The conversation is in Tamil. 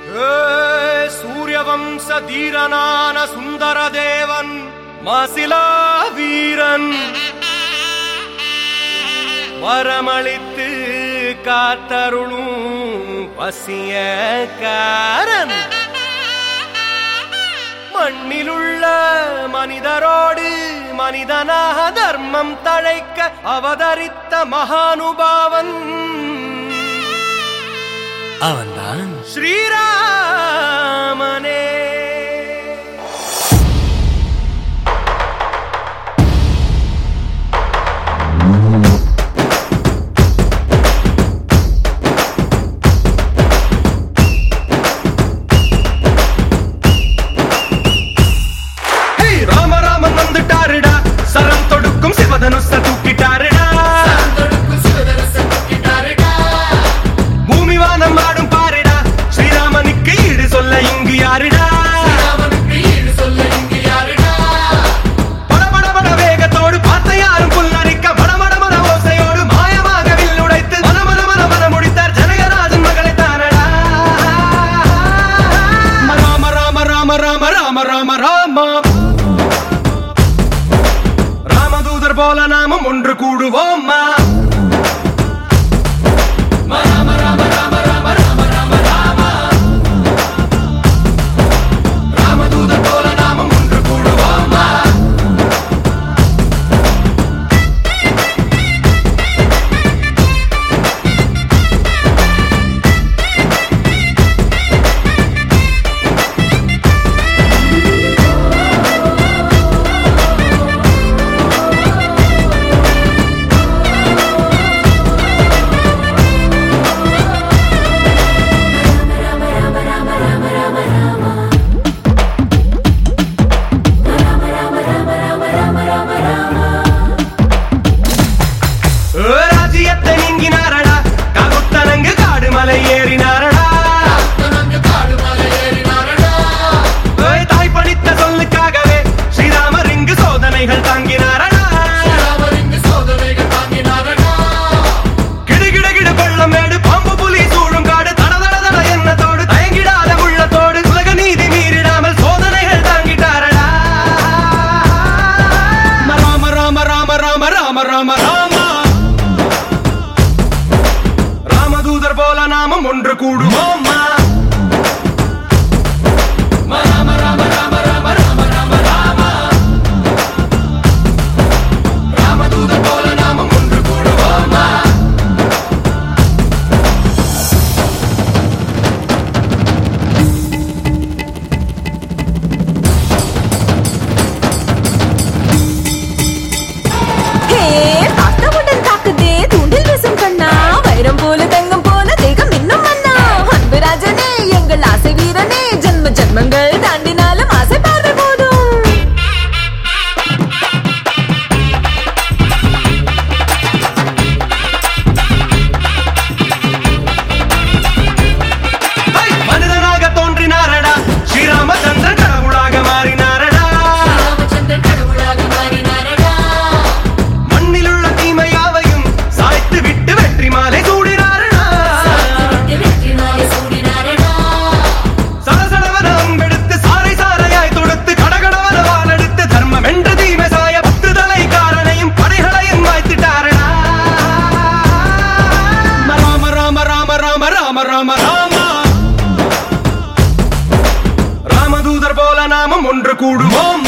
சூரியவம்ச தீரனான சுந்தர தேவன் மாசிலா வீரன் வரமளித்து காத்தருளும் பசியக்காரன் மண்ணிலுள்ள மனிதரோடு மனிதனாக தர்மம் தழைக்க அவதரித்த மகானுபாவன் அவன்தான் ஸ்ரீராமனே ஹே, ராமராமன் வந்துட்டாருடா சரம் தொடுக்கும் சிவதனுச தூக்கிட்டாருடா பூமி வானம் ஆடும் பாருடா ஸ்ரீராமனுக்கு ஈடு சொல்ல இங்கு யாருடா பட பட பட வேகத்தோடு பார்த்த யாரும் புல்லரிக்க மட மட மட ஓசையோடு மாயமாக வில் உடைத்து மன மன மன மன முடித்தார் ஜனகராஜன் மகளை தானடா ராம ராம ராம ராம ராம ராம ராம ராமதூதர் போல நாமும் ஒன்று கூடுவோம்மா ராமதூதர் போல நாமும் ஒன்று கூடுவோம்மா ராஜ்யத்தை நீங்கினாரடா காகுத்தனங்கு காடு மலை ஏறினாரடா ஏய், தாய் பணித்த சொல்லுக்காகவே ஸ்ரீராமர் இங்கு சோதனைகள் தாங்கினாரடா கிடு கிடு கிடு பள்ளம் மேடு பாம்பு புலி சூழும் காடு தட தட தட எண்ணத்தோடு தயங்கிடாத உள்ளத்தோடு உலக நீதி மீறிடாமல் சோதனைகள் தாங்கிட்டாரடா ராம ராம ராம ராம ராம ராம ராம ராமதூதர் போல நாமும் ஒன்று கூடுவோம்மா ராம ராம ராம ராம ராம ராம ராம ராமதூதர் போல நாமும் ஒன்று கூடுவோம்மா ஹே, தாத்தவுடன் தாக்குதே, தூண்டில் வீசும் கண்ணா. வைரம் போல தங்கம் போல தேகம் இன்னும் மன்னா. அன்பு ராஜனே, எங்கள் ஆசை வீரனே, ஜென்ம ஜென்மங்கள் தாண்டினாலும் ஆசை பார்வை போதும் ஹை! மனிதனாக தோன்றினாரடா ஸ்ரீராமச்சந்திரன் கடவுளாக மாறினாரடா மண்ணிலுள்ள தீமையாவையும் சாய்த்து விட்டு வெற்றி மாலை சூடினாரடா சலசலவன அம்பெடுத்து சாறை சாறையாய் தொடுத்து கடகடவன வாளெடுத்து தர்மம் என்று தீமை சாய பத்து தலை காரனையும் படைகளையும் வாய்த்திட்டாரடா ராம ராம ராம ராம ராம ராம ராம ராமதூதர் போல நாமும் ஒன்று கூடுவோம்